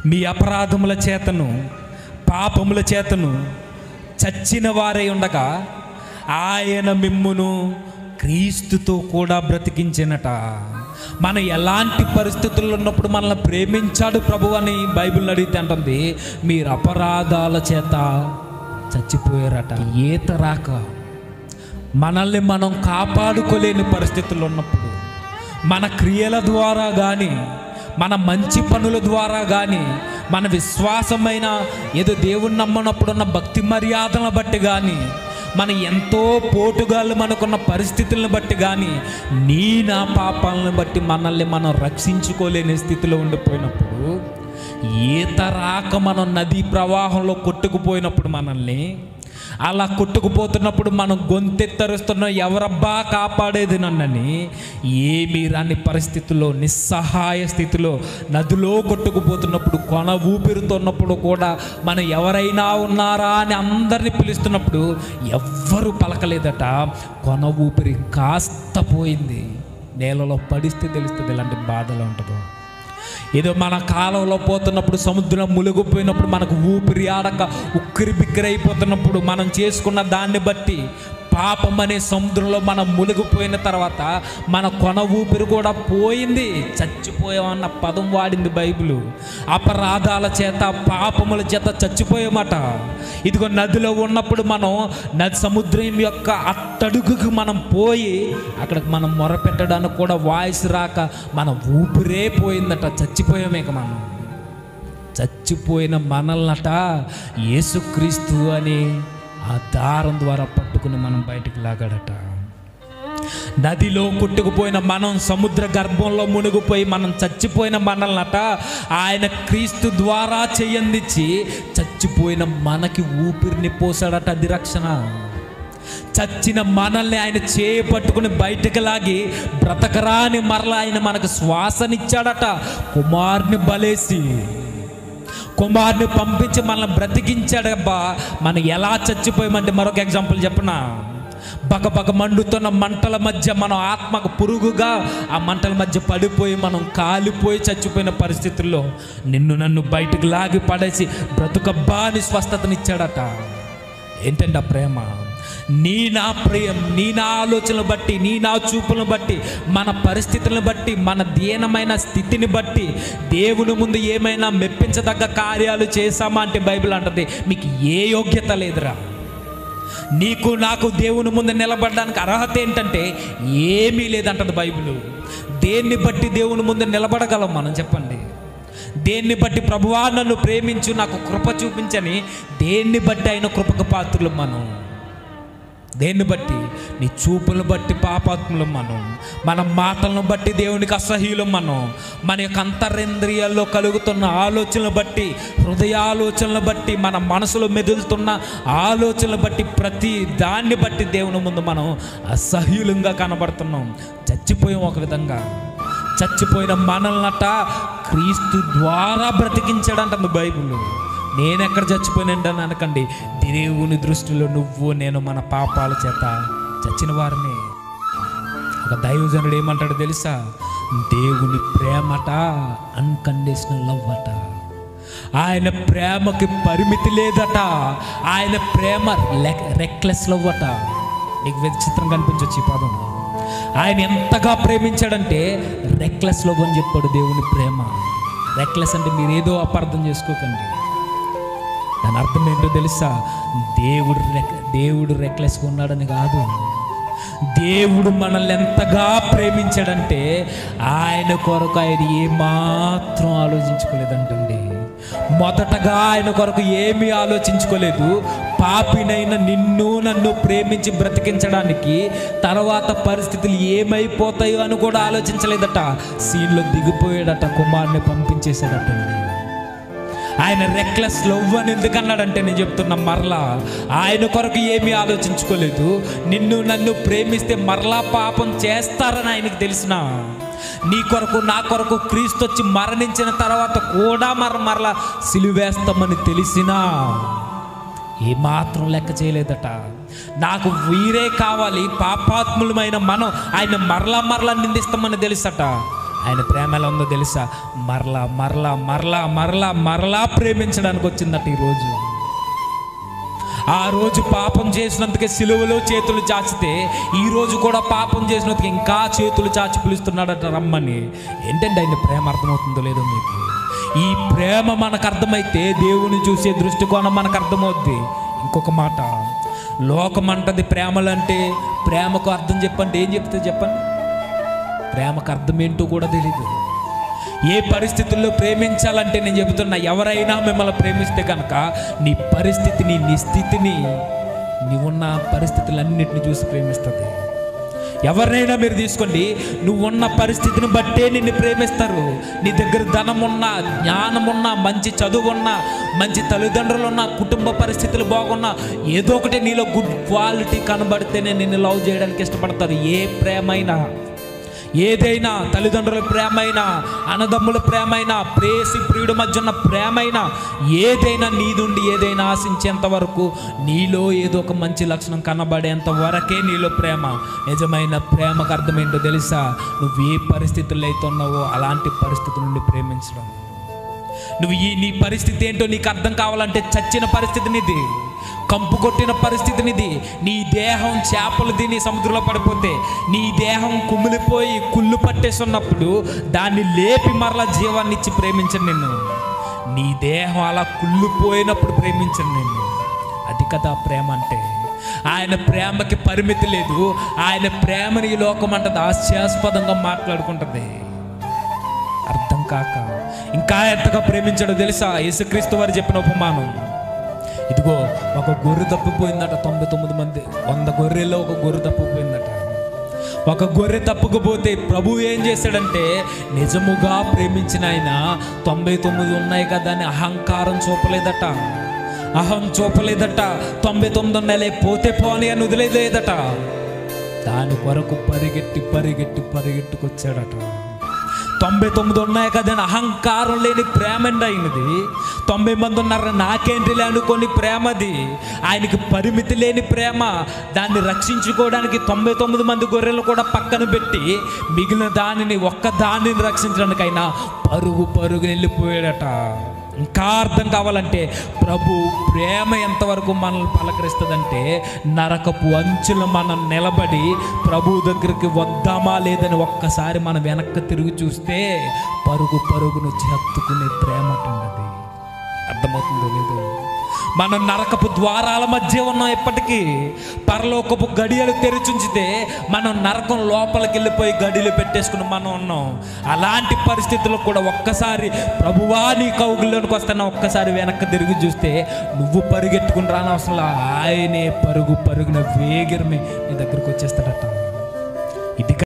మీ అపరాధముల చేతను పాపముల చేతను చచ్చిన వారై ఉండగా ఆయన మిమ్మును క్రీస్తుతో కూడా బ్రతికించినట మనం ఎలాంటి పరిస్థితుల్లో ఉన్నప్పుడు మనల్ని ప్రేమించాడు ప్రభు అని బైబిల్ అడిగితే అంటుంది మీరు అపరాధాల చేత చచ్చిపోయారట ఈత రాక మనల్ని మనం కాపాడుకోలేని పరిస్థితుల్లో ఉన్నప్పుడు మన క్రియల ద్వారా కానీ మన మంచి పనుల ద్వారా కానీ మన విశ్వాసమైన ఏదో దేవుణ్ణి నమ్మనప్పుడు ఉన్న భక్తి మర్యాదలను బట్టి కానీ మన ఎంతో పోటుగాళ్ళు మనకున్న పరిస్థితులను బట్టి కానీ నీ నా పాపాలను బట్టి మనల్ని మనం రక్షించుకోలేని స్థితిలో ఉండిపోయినప్పుడు ఈత రాక మనం నదీ ప్రవాహంలో కొట్టుకుపోయినప్పుడు మనల్ని అలా కొట్టుకుపోతున్నప్పుడు మనం గొంతెత్తరుస్తున్న ఎవరబ్బా కాపాడేది నన్నని ఏమీ రాని పరిస్థితుల్లో నిస్సహాయ స్థితిలో నదిలో కొట్టుకుపోతున్నప్పుడు కొన ఊపిరితున్నప్పుడు కూడా మనం ఎవరైనా ఉన్నారా అని అందరిని పిలుస్తున్నప్పుడు ఎవ్వరూ పలకలేదట కొన ఊపిరి కాస్త పోయింది నేలలో పడిస్తే తెలుస్తుంది ఇలాంటి బాధలు ఉంటుందో ఏదో మన కాలంలో పోతున్నప్పుడు సముద్రం మునిగిపోయినప్పుడు మనకు ఊపిరి ఆడక ఉక్కిరి బిక్కిరి అయిపోతున్నప్పుడు మనం చేసుకున్న దాన్ని బట్టి పాపం అనే సముద్రంలో మనం మునిగిపోయిన తర్వాత మన కొన ఊపిరి కూడా పోయింది చచ్చిపోయామన్న పదం వాడింది బైబిల్ అపరాధాల చేత పాపముల చేత చచ్చిపోయామట ఇదిగో నదిలో ఉన్నప్పుడు మనం నది సముద్రం యొక్క అట్టడుగుకు మనం పోయి అక్కడికి మనం మొరపెట్టడానికి కూడా వాయిస్ రాక మన ఊపిరే పోయిందట చచ్చిపోయామే ఇక మనం చచ్చిపోయిన మనల్నట యేసుక్రీస్తు అని ఆ దారం ద్వారా పట్టుకుని మనం బయటికి లాగాడట నదిలో కొట్టుకుపోయిన మనం సముద్ర గర్భంలో మునిగిపోయి మనం చచ్చిపోయిన మనల్నట ఆయన క్రీస్తు ద్వారా చెయ్యందించి చచ్చిపోయిన మనకి ఊపిరిని పోసాడట అది రక్షణ చచ్చిన మనల్ని ఆయన చేయి పట్టుకుని బయటకు లాగి బ్రతకరాని మరలా ఆయన మనకు శ్వాసనిచ్చాడట కుమార్ని బలేసి కుమార్ని పంపించి మనల్ని బ్రతికించాడబ్బా మనం ఎలా చచ్చిపోయామంటే మరొక ఎగ్జాంపుల్ చెప్పనా బగ బగ మండుతున్న మంటల మధ్య మనం ఆత్మకు పురుగుగా ఆ మంటల మధ్య పడిపోయి మనం కాలిపోయి చచ్చిపోయిన పరిస్థితుల్లో నిన్ను నన్ను బయటకు లాగి పడేసి బ్రతుకబ్బా అని స్వస్థతనిచ్చాడట ఏంటంటే ఆ ప్రేమ నీ నా ప్రియం నీ నా ఆలోచనలు బట్టి నీ నా చూపులను బట్టి మన పరిస్థితులను బట్టి మన దీనమైన స్థితిని బట్టి దేవుని ముందు ఏమైనా మెప్పించదగ్గ కార్యాలు చేశామా అంటే బైబిల్ అంటది మీకు ఏ యోగ్యత లేదురా నీకు నాకు దేవుని ముందు నిలబడడానికి అర్హత ఏంటంటే ఏమీ లేదంటది బైబిల్ దేన్ని బట్టి దేవుని ముందు నిలబడగలం మనం చెప్పండి దేన్ని బట్టి ప్రభువా నన్ను ప్రేమించు నాకు కృప చూపించని దేన్ని బట్టి అయిన కృపకు పాత్రలు మనం దేన్ని బట్టి నీ చూపులను బట్టి పాపాత్ములం మనం మన మాటలను బట్టి దేవునికి అసహ్యులం మనం మన యొక్క అంతరేంద్రియాల్లో కలుగుతున్న ఆలోచనలు బట్టి హృదయాలోచనలు బట్టి మన మనసులో మెదులుతున్న ఆలోచనలు బట్టి ప్రతి దాన్ని బట్టి దేవుని ముందు మనం అసహ్యులంగా కనబడుతున్నాం చచ్చిపోయాం ఒక విధంగా చచ్చిపోయిన మనల్నట క్రీస్తు ద్వారా బ్రతికించాడంటుంది బైబిల్ నేను ఎక్కడ చచ్చిపోయినండి అనకండి దేవుని దృష్టిలో నువ్వు నేను మన పాపాల చేత చచ్చిన వారిని ఒక దైవజనుడు ఏమంటాడు తెలుసా దేవుని ప్రేమట అన్కండిషనల్ లవ్ అట ఆయన ప్రేమకి పరిమితి లేదట ఆయన ప్రేమ రెక్లెస్ లవ్ అట నీకు విచిత్రం కనిపించవచ్చు ఈ పదం ఆయన ఎంతగా ప్రేమించాడంటే రెక్లెస్ లవ్ అని చెప్పాడు దేవుని ప్రేమ రెక్లెస్ అంటే మీరు ఏదో అపార్థం చేసుకోకండి దాని అర్థం ఏంటో తెలుసా దేవుడు రెక్ దేవుడు రెక్లెస్గా ఉన్నాడని కాదు దేవుడు మనల్ని ఎంతగా ప్రేమించాడంటే ఆయన కొరకు ఆయన ఏమాత్రం ఆలోచించుకోలేదంటండి మొదటగా ఆయన కొరకు ఏమీ ఆలోచించుకోలేదు పాపినైన నిన్ను నన్ను ప్రేమించి బ్రతికించడానికి తర్వాత పరిస్థితులు ఏమైపోతాయో అని కూడా ఆలోచించలేదట సీన్లో దిగిపోయాడట కుమార్ని పంపించేశాడటండి ఆయన రెక్లెస్ లవ్ అని ఎందుకు అన్నాడంటే నేను చెప్తున్నా మరలా ఆయన కొరకు ఏమీ ఆలోచించుకోలేదు నిన్ను నన్ను ప్రేమిస్తే మరలా పాపం చేస్తారని ఆయనకు తెలిసిన నీ కొరకు నా కొరకు క్రీస్తు వచ్చి మరణించిన తర్వాత కూడా మర మరలా సిలువేస్తామని తెలిసినా ఏమాత్రం లెక్క చేయలేదట నాకు వీరే కావాలి పాపాత్ములమైన మనం ఆయన మరలా మరలా నిందిస్తామని తెలుసట ఆయన ప్రేమ ఎలా ఉందో తెలుసా మరలా మరలా మరలా మరలా మరలా ప్రేమించడానికి వచ్చిందట ఈరోజు ఆ రోజు పాపం చేసినందుకే సిలువలో చేతులు చాచితే ఈ రోజు కూడా పాపం చేసినందుకు ఇంకా చేతులు చాచి పిలుస్తున్నాడట రమ్మని ఏంటంటే ఆయన ప్రేమ అర్థమవుతుందో లేదో మీకు ఈ ప్రేమ మనకు అర్థమైతే దేవుని చూసే దృష్టికోణం మనకు అర్థమవుద్ది ఇంకొక మాట లోకం అంటది ప్రేమలంటే ప్రేమకు అర్థం చెప్పండి ఏం చెప్తే చెప్పండి ప్రేమకు అర్థం ఏంటో కూడా తెలీదు ఏ పరిస్థితుల్లో ప్రేమించాలంటే నేను చెబుతున్నా ఎవరైనా మిమ్మల్ని ప్రేమిస్తే కనుక నీ పరిస్థితిని నీ స్థితిని నీవున్న పరిస్థితులన్నిటిని చూసి ప్రేమిస్తుంది ఎవరినైనా మీరు తీసుకోండి నువ్వు ఉన్న పరిస్థితిని బట్టే నిన్ను ప్రేమిస్తారు నీ దగ్గర ధనం ఉన్నా జ్ఞానం ఉన్నా మంచి చదువు ఉన్నా మంచి తల్లిదండ్రులు ఉన్నా కుటుంబ పరిస్థితులు బాగున్నా ఏదో ఒకటి నీలో గుడ్ క్వాలిటీ కనబడితేనే నిన్ను లవ్ చేయడానికి ఇష్టపడతారు ఏ ప్రేమైనా ఏదైనా తల్లిదండ్రుల ప్రేమైనా అన్నదమ్ముల ప్రేమైనా ప్రేసి ప్రియుడి మధ్య ఉన్న ప్రేమైనా ఏదైనా నీదుండి ఏదైనా ఆశించేంత వరకు నీలో ఏదో ఒక మంచి లక్షణం కనబడేంత వరకే నీలో ప్రేమ నిజమైన ప్రేమకు అర్థమేంటో తెలుసా నువ్వు ఏ పరిస్థితుల్లో అయితే ఉన్నావో అలాంటి పరిస్థితుల నుండి ప్రేమించడం నువ్వు ఈ నీ పరిస్థితి ఏంటో నీకు అర్థం కావాలంటే చచ్చిన పరిస్థితి నీది కంపు కొట్టిన పరిస్థితి నీది నీ దేహం చేపలు తిని సముద్రంలో పడిపోతే నీ దేహం కుమిలిపోయి కుళ్ళు పట్టేస్తున్నప్పుడు దాన్ని లేపి మరలా జీవాన్ని ఇచ్చి ప్రేమించను నిన్ను నీ దేహం అలా కుళ్ళిపోయినప్పుడు ప్రేమించను నిన్ను అది కదా ప్రేమ అంటే ఆయన ప్రేమకి పరిమితి లేదు ఆయన ప్రేమని ఈ లోకం అంటది హాస్యాస్పదంగా మాట్లాడుకుంటుంది అర్థం కాక ఇంకా ఎంతగా ప్రేమించాడో తెలుసా యేసుక్రీస్తు వారు చెప్పిన ఉపమానం ఇదిగో ఒక గొర్రె తప్పిపోయిందట తొంభై తొమ్మిది మంది వంద గొర్రెల్లో ఒక గొర్రె తప్పిపోయిందట ఒక గొర్రె తప్పుకుపోతే ప్రభు ఏం చేశాడంటే నిజముగా ప్రేమించిన ఆయన తొంభై తొమ్మిది ఉన్నాయి కదా అని అహంకారం చూపలేదట అహం చూపలేదట తొంభై తొమ్మిది ఉన్నాయి పోతే పోని అని వదిలేదట దాని కొరకు పరిగెట్టి పరిగెట్టి పరిగెట్టుకొచ్చాడట తొంభై తొమ్మిది ఉన్నాయి కదని అహంకారం లేని ప్రేమ అండి ఆయనది తొంభై మంది ఉన్నారు నాకేంటిలే అనుకొని ప్రేమది ఆయనకి పరిమితి లేని ప్రేమ దాన్ని రక్షించుకోవడానికి తొంభై తొమ్మిది మంది గొర్రెలు కూడా పక్కన పెట్టి మిగిలిన దానిని ఒక్క దానిని రక్షించడానికైనా పరుగు పరుగు వెళ్ళిపోయాడట ఇంకా అర్థం కావాలంటే ప్రభు ప్రేమ ఎంతవరకు మనల్ని పలకరిస్తుందంటే నరకపు అంచులు మనం నిలబడి ప్రభు దగ్గరికి వద్దామా లేదని ఒక్కసారి మనం వెనక్కి తిరిగి చూస్తే పరుగు పరుగును హత్తుకునే ప్రేమ ఉన్నది అర్థమవుతుందో లేదో మనం నరకపు ద్వారాల మధ్య ఉన్నాం ఎప్పటికీ పరలోకపు గడియలు తెరిచుంచితే మనం నరకం లోపలికి వెళ్ళిపోయి గడియలు పెట్టేసుకుని మనం ఉన్నాం అలాంటి పరిస్థితుల్లో కూడా ఒక్కసారి ప్రభువా నీ కౌగుల్లోనికి వస్తున్నా ఒక్కసారి వెనక్కి తిరిగి చూస్తే నువ్వు పరిగెట్టుకుని రానవసరం ఆయనే పరుగు పరుగున వేగిరమే నీ దగ్గరికి వచ్చేస్తాడట ఇది